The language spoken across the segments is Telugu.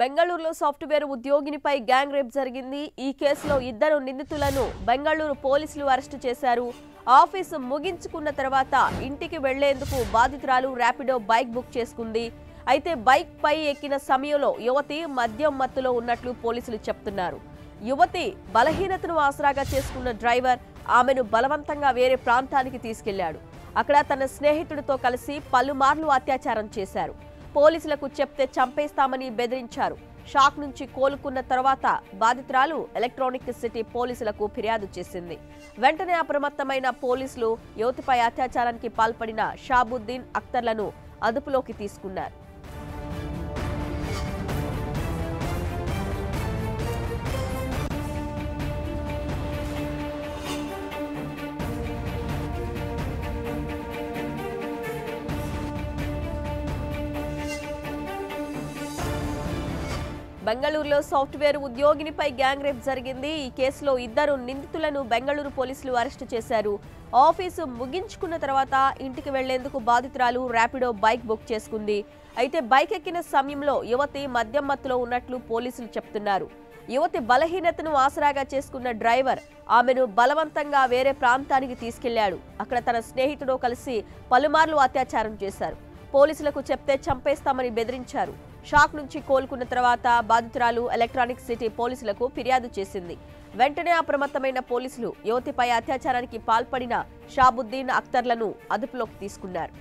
బెంగళూరులో సాఫ్ట్వేర్ ఉద్యోగినిపై గ్యాంగ్ రేప్ జరిగింది ఈ కేసులో ఇద్దరు నిందితులను బెంగళూరు పోలీసులు అరెస్టు చేశారు ఆఫీసు ముగించుకున్న తర్వాత ఇంటికి వెళ్లేందుకు బాధితురాలు ర్యాపిడో బైక్ బుక్ చేసుకుంది అయితే బైక్ పై ఎక్కిన సమయంలో యువతి మద్యం మత్తులో ఉన్నట్లు పోలీసులు చెప్తున్నారు యువతి బలహీనతను ఆసరాగా చేసుకున్న డ్రైవర్ ఆమెను బలవంతంగా వేరే ప్రాంతానికి తీసుకెళ్లాడు అక్కడ తన స్నేహితుడితో కలిసి పలుమార్లు అత్యాచారం చేశారు పోలీసులకు చెప్తే చంపేస్తామని బెదిరించారు షాక్ నుంచి కోలుకున్న తర్వాత బాధితురాలు ఎలక్ట్రానిక్ సిటీ పోలీసులకు ఫిర్యాదు చేసింది వెంటనే అప్రమత్తమైన పోలీసులు యువతిపై అత్యాచారానికి పాల్పడిన షాబుద్దీన్ అఖ్తర్లను అదుపులోకి తీసుకున్నారు బెంగళూరులో సాఫ్ట్వేర్ ఉద్యోగినిపై గ్యాంగ్ రేప్ జరిగింది ఈ కేసులో ఇద్దరు నిందితులను బెంగళూరు పోలీసులు అరెస్టు చేశారు ఆఫీసు ముగించుకున్న తర్వాత ఇంటికి వెళ్లేందుకు బాధితురాలు ర్యాపిడో బైక్ బుక్ చేసుకుంది అయితే బైక్ ఎక్కిన సమయంలో యువతి మద్యం మత్తులో ఉన్నట్లు పోలీసులు చెప్తున్నారు యువతి బలహీనతను ఆసరాగా చేసుకున్న డ్రైవర్ ఆమెను బలవంతంగా వేరే ప్రాంతానికి తీసుకెళ్లాడు అక్కడ తన స్నేహితుడు కలిసి పలుమార్లు అత్యాచారం చేశారు పోలీసులకు చెప్తే చంపేస్తామని బెదిరించారు షాక్ నుంచి కోలుకున్న తర్వాత బాధితురాలు ఎలక్ట్రానిక్ సిటీ పోలీసులకు ఫిర్యాదు చేసింది వెంటనే అప్రమత్తమైన పోలీసులు యువతిపై అత్యాచారానికి పాల్పడిన షాబుద్దీన్ అఖ్తర్లను అదుపులోకి తీసుకున్నారు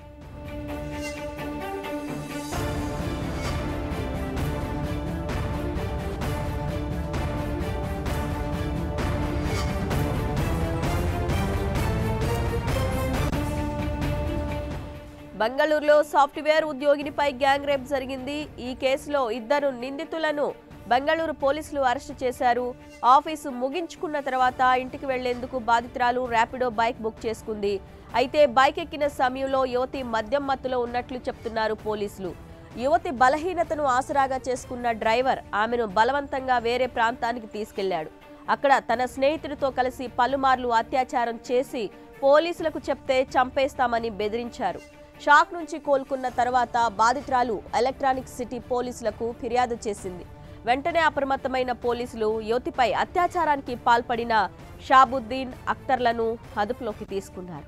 బెంగళూరులో సాఫ్ట్వేర్ ఉద్యోగినిపై గ్యాంగ్ రేప్ జరిగింది ఈ కేసులో ఇద్దరు నిందితులను బెంగళూరు పోలీసులు అరెస్టు చేశారు ఆఫీసు ముగించుకున్న తర్వాత ఇంటికి వెళ్లేందుకు బాధితురాలు ర్యాపిడో బైక్ బుక్ చేసుకుంది అయితే బైక్ ఎక్కిన సమయంలో యువతి మద్యం మత్తులో ఉన్నట్లు చెప్తున్నారు పోలీసులు యువతి బలహీనతను ఆసరాగా చేసుకున్న డ్రైవర్ ఆమెను బలవంతంగా వేరే ప్రాంతానికి తీసుకెళ్లాడు అక్కడ తన స్నేహితుడితో కలిసి పలుమార్లు అత్యాచారం చేసి పోలీసులకు చెప్తే చంపేస్తామని బెదిరించారు షాక్ నుంచి కోలుకున్న తర్వాత బాధితురాలు ఎలక్ట్రానిక్ సిటీ పోలీసులకు ఫిర్యాదు చేసింది వెంటనే అప్రమత్తమైన పోలీసులు యువతిపై అత్యాచారానికి పాల్పడిన షాబుద్దీన్ అఖ్తర్లను అదుపులోకి తీసుకున్నారు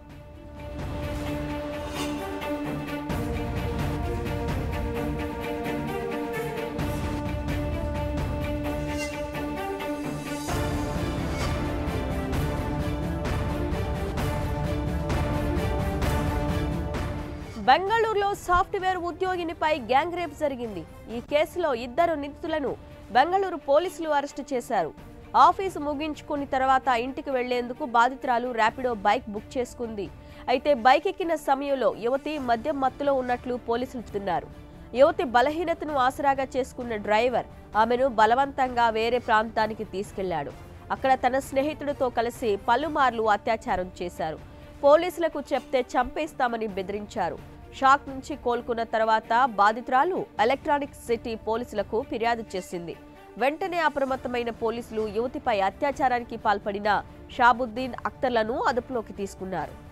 బెంగళూరులో సాఫ్ట్వేర్ ఉద్యోగినిపై గ్యాంగ్ రేప్ జరిగింది ఈ కేసులో ఇద్దరు నిందితులను బెంగళూరు పోలీసులు అరెస్టు చేశారు ఆఫీసు ముగించుకున్న తర్వాత ఇంటికి వెళ్లేందుకు బాధితురాలు ర్యాపిడో బైక్ బుక్ చేసుకుంది అయితే బైక్ ఎక్కిన సమయంలో యువతి మద్యం మత్తులో ఉన్నట్లు పోలీసులు చెబుతున్నారు యువతి బలహీనతను ఆసరాగా చేసుకున్న డ్రైవర్ ఆమెను బలవంతంగా వేరే ప్రాంతానికి తీసుకెళ్లాడు అక్కడ తన స్నేహితుడితో కలిసి పలుమార్లు అత్యాచారం చేశారు పోలీసులకు చెప్తే చంపేస్తామని బెదిరించారు షాక్ నుంచి కోలుకున్న తర్వాత బాధితురాలు ఎలక్ట్రానిక్ సిటీ పోలీసులకు ఫిర్యాదు చేసింది వెంటనే అప్రమత్తమైన పోలీసులు యువతిపై అత్యాచారానికి పాల్పడిన షాబుద్దీన్ అఖ్తర్లను అదుపులోకి తీసుకున్నారు